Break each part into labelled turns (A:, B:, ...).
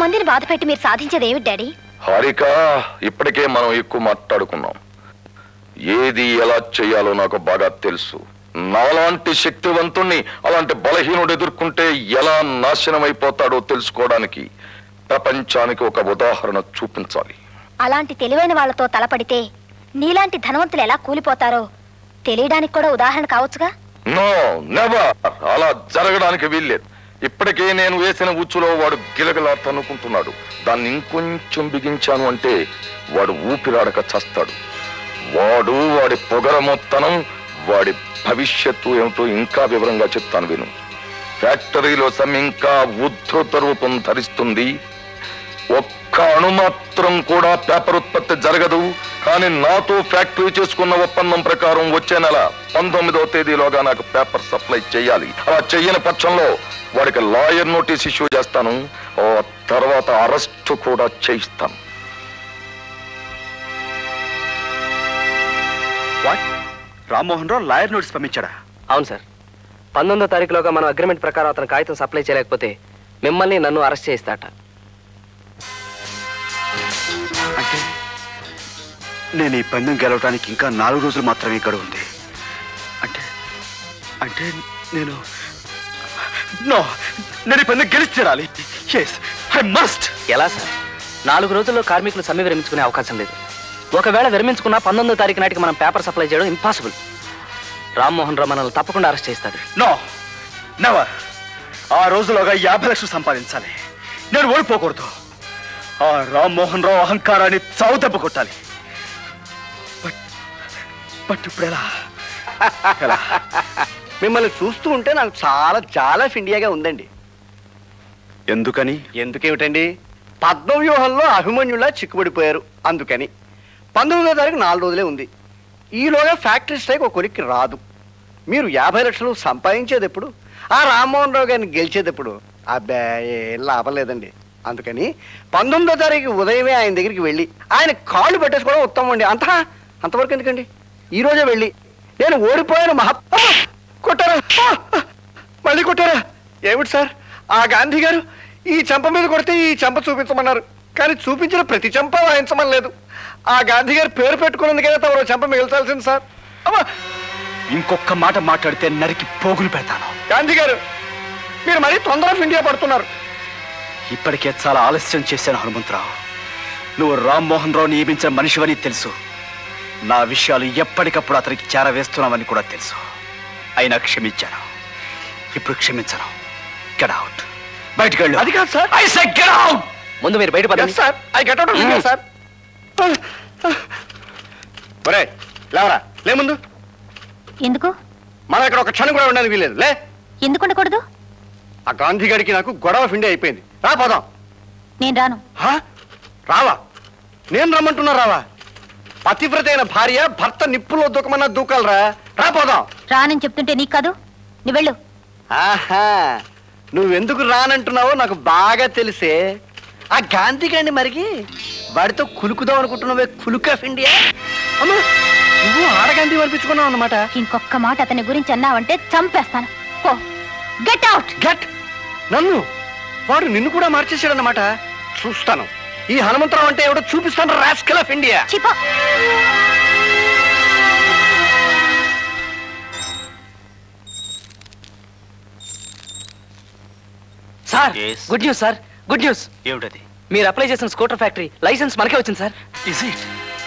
A: అంతమందిని బాధ పెట్టి మీరు సాధించేది ఏమిటి డాడీ
B: హారిక ఇప్పటికే మనం ఎక్కువ మాట్లాడుకున్నాం ఏది ఎలా చేయాలో నాకు బాగా తెలుసు నాలాంటి శక్తివంతుణ్ణి అలాంటి బలహీనుడు ఎదుర్కొంటే ఎలా నాశనం అయిపోతాడో తెలుసుకోవడానికి ప్రపంచానికి ఒక ఉదాహరణ చూపించాలి
A: అలాంటి తెలివైన వాళ్ళతో తలపడితే నీలాంటి ధనవంతులు ఎలా కూలిపోతారో తెలియడానికి కూడా ఉదాహరణ కావచ్చుగా
B: నో నెవర్ అలా జరగడానికి వీల్లేదు ఇప్పటికే నేను వేసిన ఉచ్చులో వాడు గిలగిలా తన్నుకుంటున్నాడు దాన్ని ఇంకొంచెం బిగించాను అంటే వాడు ఊపిరాడక చస్తాడు వాడు వాడి పొగరమొత్తనం వాడి భవిష్యత్తు ఏమిటో ఇంకా వివరంగా చెప్తాను విను ఫ్యాక్టరీలో సమ్ ఇంకా ఉద్ధృత రూపం ధరిస్తుంది ఒక్క అణుమాత్రం కూడా పేపర్ ఉత్పత్తి జరగదు కానీ నాతో ఫ్యాక్టరీ చేసుకున్న ఒప్పందం ప్రకారం వచ్చే నెల పంతొమ్మిదవ తేదీలోగా నాకు పేపర్ సప్లై చేయాలి అలా చెయ్యని పక్షంలో వాడికి లాయర్ నోటీస్ ఇష్యూ చేస్తాను ఆ తర్వాత అరెస్ట్ కూడా చేయిస్తాను
C: what Rammohan Rao lawyer notice పంపించాడా
D: అవును సార్ పంతొమ్మిదో తారీఖులోగా మనం అగ్రిమెంట్ ప్రకారం అతను కాగితం సప్లై చేయలేకపోతే మిమ్మల్ని నన్ను అరెస్ట్ చేయిస్తాట
C: అంటే నేను ఈ పందెం గెలవడానికి ఇంకా నాలుగు రోజులు మాత్రమే గడువు ఉంది అంటే అంటే నేను నో నేను ఈ పందెం గెలిచి తీరాలి ఎస్ ఐ మస్ట్
D: ఎలా సార్ నాలుగు రోజుల్లో కార్మికులు సమ్మె విరమించుకునే అవకాశం లేదు ఒకవేళ విరమించుకున్నా పంతొమ్మిదో తారీఖు నాటికి మనం పేపర్ సప్లై చేయడం ఇంపాసిబుల్ రామ్మోహన్ రావు మనల్ని తప్పకుండా అరెస్ట్ చేస్తాడు
C: నో నెవర్ ఆ రోజులోగా యాభై లక్షలు సంపాదించాలి నేను ఓడిపోకూడదు ఆ రామ్మోహన్ రావు అహంకారాన్ని చావు దెబ్బ కొట్టాలి బట్ బట్ ఇప్పుడు ఎలా ఎలా
E: మిమ్మల్ని చూస్తూ ఉంటే నాకు చాలా చాలా ఫిండియాగా ఉందండి
C: ఎందుకని
E: ఎందుకేమిటండి పద్మవ్యూహంలో అభిమన్యులా చిక్కుబడిపోయారు అందుకని పంతొమ్మిదో తారీఖు నాలుగు రోజులే ఉంది ఈలోగా ఫ్యాక్టరీ స్ట్రైక్ ఒక కొలిక్కి రాదు మీరు యాభై లక్షలు సంపాదించేది ఎప్పుడు ఆ రామ్మోహన్ రావు గారిని గెలిచేది ఎప్పుడు అబ్బా ఏం లాభం లేదండి అందుకని పంతొమ్మిదో తారీఖు ఉదయమే ఆయన దగ్గరికి వెళ్ళి ఆయన కాళ్ళు పెట్టేసుకోవడం ఉత్తమం అండి అంత అంతవరకు ఎందుకండి ఈ రోజే వెళ్ళి నేను ఓడిపోయాను మహా అమ్మా! కొట్టారా ఆ! మళ్ళీ కొట్టారా ఏమిటి సార్ ఆ గాంధీ గారు ఈ చెంప మీద కొడితే ఈ చెంప చూపించమన్నారు కానీ చూపించిన ప్రతి చెంప వాయించమని లేదు ఆ గాంధీ గారు పేరు పెట్టుకున్నందుకైనా తమరు చెంప మిగిల్చాల్సింది సార్ అమ్మా
C: ఇంకొక మాట మాట్లాడితే నరికి పోగులు పెడతాను
E: గాంధీ గారు మీరు మరీ తొందర ఇండియా పడుతున్నారు
C: ఇప్పటికే చాలా ఆలస్యం చేశాను హనుమంతరావు నువ్వు రామ్మోహన్ రావు నియమించిన మనిషివని తెలుసు నా విషయాలు ఎప్పటికప్పుడు అతనికి చేరవేస్తున్నావని కూడా తెలుసు అయినా క్షమించాను ఇప్పుడు క్షమించను గెట్ అవుట్ బయటికి వెళ్ళు
E: అది కాదు sir
C: I said get out!
D: ముందు మీరు బయటపడండి
E: sir I get out of sir ఒరే లేవరా లే ముందు
A: ఎందుకు
E: మనం ఇక్కడ ఒక క్షణం కూడా ఉండడానికి వీలేదు లే
A: ఎందుకు ఉండకూడదు
E: ఆ గాంధీ గారికి నాకు గొడవ ఫిండి అయిపోయింది రా పోదాం
A: నేను రాను
E: హా? రావా నేను రమ్మంటున్నా రావా పతివ్రత అయిన భార్య భర్త నిప్పులో దూకమన్నా దూకాలరా రా పోదాం
A: రానని చెప్తుంటే నీకు కాదు నువ్వు వెళ్ళు
E: ఆహా నువ్వెందుకు రానంటున్నావో నాకు బాగా తెలిసే ఆ గాంధీ గారిని మరికి వాడితో కులుకుదాం అనుకుంటున్నావే కులుక్ ఆఫ్ ఇండియా అమ్మా నువ్వు ఆడగాంధీ అనిపించుకున్నావు అన్నమాట
A: ఇంకొక మాట అతని గురించి అన్నావంటే చంపేస్తాను పో గెట్ అవుట్
E: గట్ నన్ను వాడు నిన్ను కూడా మార్చేశాడన్నమాట చూస్తాను ఈ హనుమంతరావు అంటే ఎవడో చూపిస్తాను రాస్కల్ ఆఫ్ ఇండియా
A: చిపో
D: sir
C: Yes.
D: Good news sir good news
C: ఏమిటది
D: మీరు అప్లై చేసిన స్కూటర్ ఫ్యాక్టరీ లైసెన్స్ మనకే వచ్చింది sir
C: is it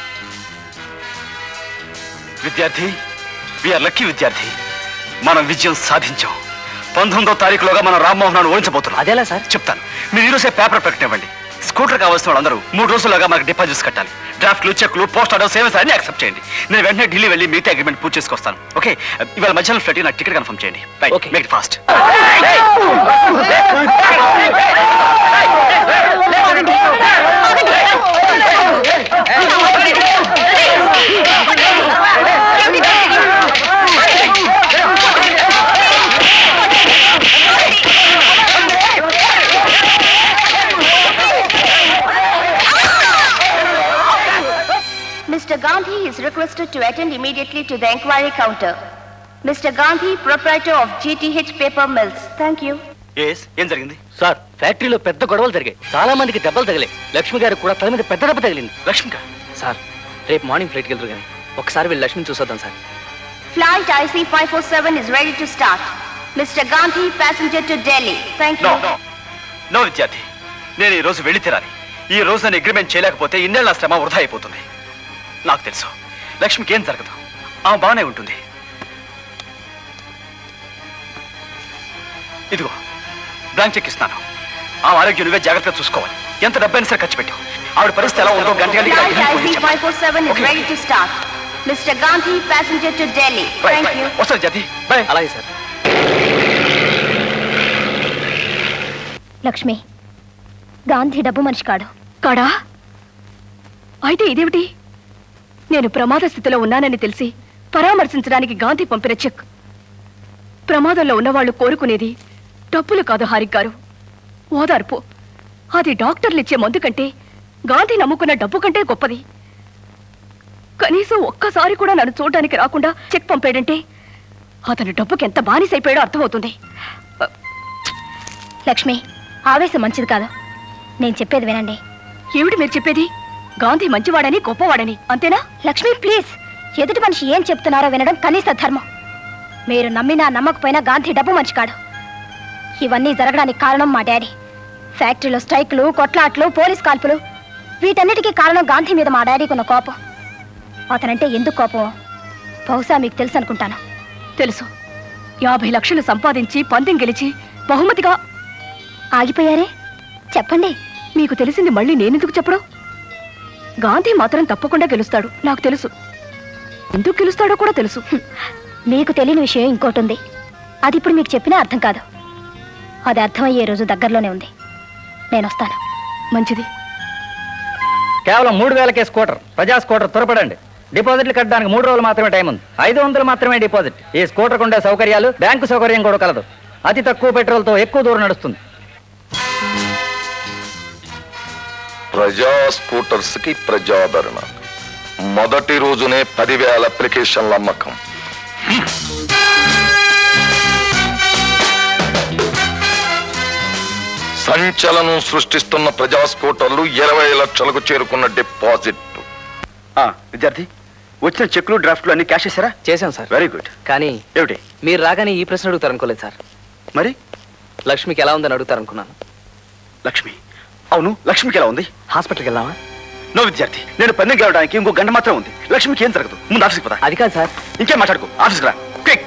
C: Vidyarthi we're lucky Vidyarthi మనం విజయం సాధించాం పంతొమ్మిదో తారీఖులోగా మనం రామ్మోహన్ రావును ఓడించబోతున్నాం
D: అదేలా సార్
C: చెప్తాను మీరు ఈరోజే పేపర్ ప్రకటన ఇవ్వండి స్కూటర్ కావాల్సిన వాళ్ళందరూ మూడు రోజుల్లోగా మనకు డిపాజిట్స్ కట్టాలి డ్రాఫ్ట్లు చెక్లు పోస్ట్ ఆర్డర్ సేవెన్స్ అన్ని యాక్సెప్ట్ చేయండి నేను వెంటనే ఢిల్లీ వెళ్ళి మిగతా అగ్రిమెంట్ పూర్తి చేసుకొస్తాను ఓకే ఇవాళ మధ్యాహ్నం ఫ్లైట్ నాకు టికెట్ కన్ఫర్మ్ చేయండి
D: Okay.
C: Make fast
F: Mr. Gandhi is requested to attend immediately to the enquiry counter. Mr. Gandhi, proprietor of GTH Paper Mills. Thank you.
C: Yes ఏం జరిగింది
D: సార్ ఫ్యాక్టరీలో పెద్ద గొడవలు జరిగాయి చాలా మందికి దెబ్బలు తగిలాయి లక్ష్మి గారికి కూడా తల మీద పెద్ద దెబ్బ తగిలింది
C: లక్ష్మిక
D: సార్ రేపు మార్నింగ్ ఫ్లైట్కి వెళ్తారు కానీ ఒకసారి వెళ్ళి లక్ష్మిని చూసొద్దాం sir
F: Flight IC547 is ready to start. Mr. Gandhi, passenger to Delhi. Thank
C: no
F: you.
C: No Vidyarthi నేను ఈ రోజు వెళ్ళి తీరాలి ఈ రోజు నేను అగ్రిమెంట్ చేయలేకపోతే ఇన్నేళ్ల శ్రమ వృధా అయిపోతుంది నాకు తెలుసు లక్ష్మికి ఏం జరగదు ఆమె బాగానే ఉంటుంది ఇదిగో బ్లాంక్ చెక్ ఇస్తున్నాను ఆ ఆరోగ్యం నువ్వే జాగ్రత్తగా చూసుకోవాలి ఎంత డబ్బైనా సరే ఖర్చు పెట్టావు ఆవిడ పరిస్థితి ఎలా ఉందో గంట గంటకి
F: Flight
C: నాకు ఫోన్ చేసి చెప్పాలి.
F: IC547 is
C: Okay.
F: ready to start. Mr. Gandhi, passenger to Delhi.
C: Bye,
F: Thank
C: bye.
F: you.
C: వస్తాను జాతి బాయ్
D: అలాగే సార్
A: లక్ష్మి గాంధీ డబ్బు మనిషి కాడు
G: కాడా అయితే ఇదేమిటి నేను ప్రమాద స్థితిలో ఉన్నానని తెలిసి పరామర్శించడానికి గాంధీ పంపిన చెక్ ప్రమాదంలో ఉన్నవాళ్లు కోరుకునేది డబ్బులు కాదు హారిక్ గారు ఓదార్పు అది డాక్టర్లు ఇచ్చే మందు కంటే గాంధీ నమ్ముకున్న డబ్బు కంటే గొప్పది కనీసం ఒక్కసారి కూడా నన్ను చూడడానికి రాకుండా చెక్ పంపాడంటే అతను డబ్బుకి ఎంత బానిసైపోయాడో అర్థమవుతుంది
A: లక్ష్మి ఆవేశం మంచిది కాదు నేను చెప్పేది వినండి
G: ఏమిటి మీరు చెప్పేది గాంధీ మంచివాడని గొప్పవాడని అంతేనా
A: లక్ష్మి ప్లీజ్ ఎదుటి మనిషి ఏం చెప్తున్నారో వినడం కనీస ధర్మం మీరు నమ్మినా నమ్మకపోయినా గాంధీ డబ్బు మనిషి కాడు ఇవన్నీ జరగడానికి కారణం మా డాడీ ఫ్యాక్టరీలో స్ట్రైక్లు కొట్లాట్లు పోలీస్ కాల్పులు వీటన్నిటికీ కారణం గాంధీ మీద మా డాడీకి ఉన్న కోపం అతనంటే ఎందుకు కోపం బహుశా మీకు తెలుసు అనుకుంటాను
G: తెలుసు యాభై లక్షలు సంపాదించి పందెం గెలిచి బహుమతిగా
A: ఆగిపోయారే చెప్పండి
G: మీకు తెలిసింది మళ్ళీ నేనెందుకు చెప్పడం గాంధీ మాత్రం తప్పకుండా గెలుస్తాడు నాకు తెలుసు ఎందుకు గెలుస్తాడో కూడా తెలుసు
A: హ్మ్. మీకు తెలియని విషయం ఇంకోటి ఉంది అది ఇప్పుడు మీకు చెప్పినా అర్థం కాదు అది అర్థమయ్యే రోజు దగ్గరలోనే ఉంది నేను వస్తాను
G: మంచిది
H: కేవలం మూడు వేలకే స్కూటర్ ప్రజా స్కూటర్ త్వరపడండి డిపాజిట్లు కట్టడానికి మూడు రోజులు మాత్రమే టైం ఉంది ఐదు వందలు మాత్రమే డిపాజిట్ ఈ స్కూటర్ ఉండే సౌకర్యాలు బ్యాంకు సౌకర్యం కూడా కలదు అతి తక్కువ పెట్రోల్తో ఎక్కువ దూరం నడుస్తుంది
B: ప్రజా స్కూటర్స్ కి ప్రజాదరణ మొదటి రోజునే పదివేల అప్లికేషన్ల అమ్మకం సంచలనం సృష్టిస్తున్న ప్రజా స్కూటర్లు ఇరవై లక్షలకు చేరుకున్న డిపాజిట్
C: ఆ, విద్యార్థి వచ్చిన చెక్లు డ్రాఫ్ట్లు అన్ని క్యాష్ చేశారా
D: చేశాం సార్
C: వెరీ గుడ్
D: కానీ
C: ఏమిటి
D: మీరు రాగానే ఈ ప్రశ్న అడుగుతారు అనుకోలేదు సార్
C: మరి
D: లక్ష్మికి ఎలా ఉందని అడుగుతారు అనుకున్నాను
C: లక్ష్మి అవును లక్ష్మికి ఎలా ఉంది
D: హాస్పిటల్కి వెళ్దామా
C: నో విద్యార్థి నేను పందెం గెలవడానికి ఇంకో గంట మాత్రం ఉంది లక్ష్మికి ఏం జరగదు ముందు ఆఫీస్కి పదా
D: అది కాదు సార్
C: ఇంకేం మాట్లాడుకో ఆఫీస్కి రా క్విక్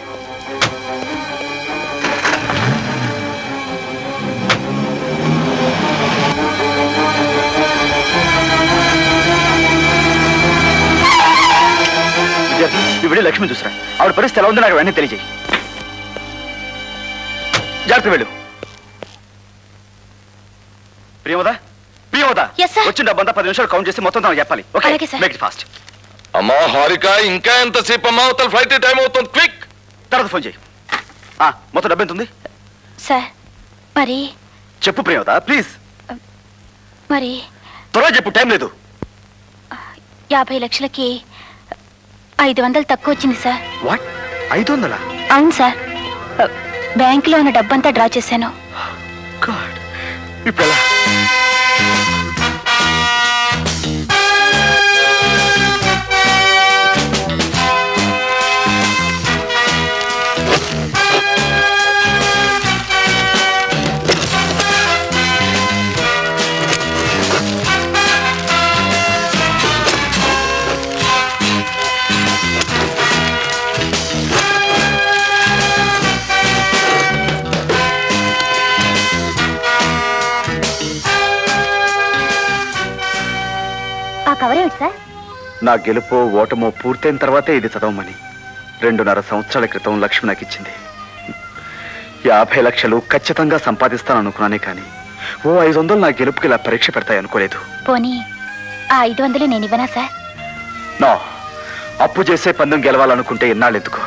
C: విద్యార్థి నువ్వు వెళ్ళి లక్ష్మి చూసిరా ఆవిడ పరిస్థితి ఎలా ఉందో నాకు వెంటనే తెలియజేయి జాగ్రత్త వెళ్ళు ప్రియమదా ప్రియమదా
A: Yes, sir.
C: వచ్చిన డబ్బంతా పది నిమిషాలు కౌంట్ చేసి మొత్తం తనకు చెప్పాలి ఓకే
A: అలాగే, sir.
C: మేక్ ఇట్ ఫాస్ట్
B: అమ్మా హారిక ఇంకా ఎంతసేపు అమ్మా అవతల ఫ్లైట్ టైం అవుతుంది క్విక్
C: తర్వాత ఫోన్ చేయి ఆ, మొత్తం డబ్బు ఎంత ఉంది
A: సార్ మరి
C: చెప్పు ప్రియమత ప్లీజ్
A: మరి
C: త్వరగా చెప్పు టైం లేదు
A: యాభై లక్షలకి ఐదు వందలు తక్కువ వచ్చింది సార్
C: వాట్ ఐదు వందలా
A: అవును సార్ బ్యాంకులో ఉన్న డబ్బంతా డ్రా చేశాను
C: గాడ్ ఇప్పుడు ఎలా
A: ఆ కవర్ ఏమిటి సార్
C: నా గెలుపో ఓటమో పూర్తయిన తర్వాతే ఇది చదవమని రెండున్నర సంవత్సరాల క్రితం లక్ష్మి నాకు ఇచ్చింది యాభై లక్షలు ఖచ్చితంగా సంపాదిస్తాననుకున్నానే కానీ ఓ ఐదు వందలు నా గెలుపుకి ఇలా పరీక్ష పెడతాయి అనుకోలేదు
A: పోనీ ఆ ఐదు వందలు నేను ఇవ్వనా సార్
C: నో అప్పు చేసే పందెం గెలవాలనుకుంటే ఎన్నాళ్ళు ఎందుకు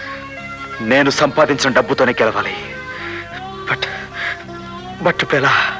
C: నేను సంపాదించిన డబ్బుతోనే గెలవాలి బట్ బట్ ఇప్పుడు ఎలా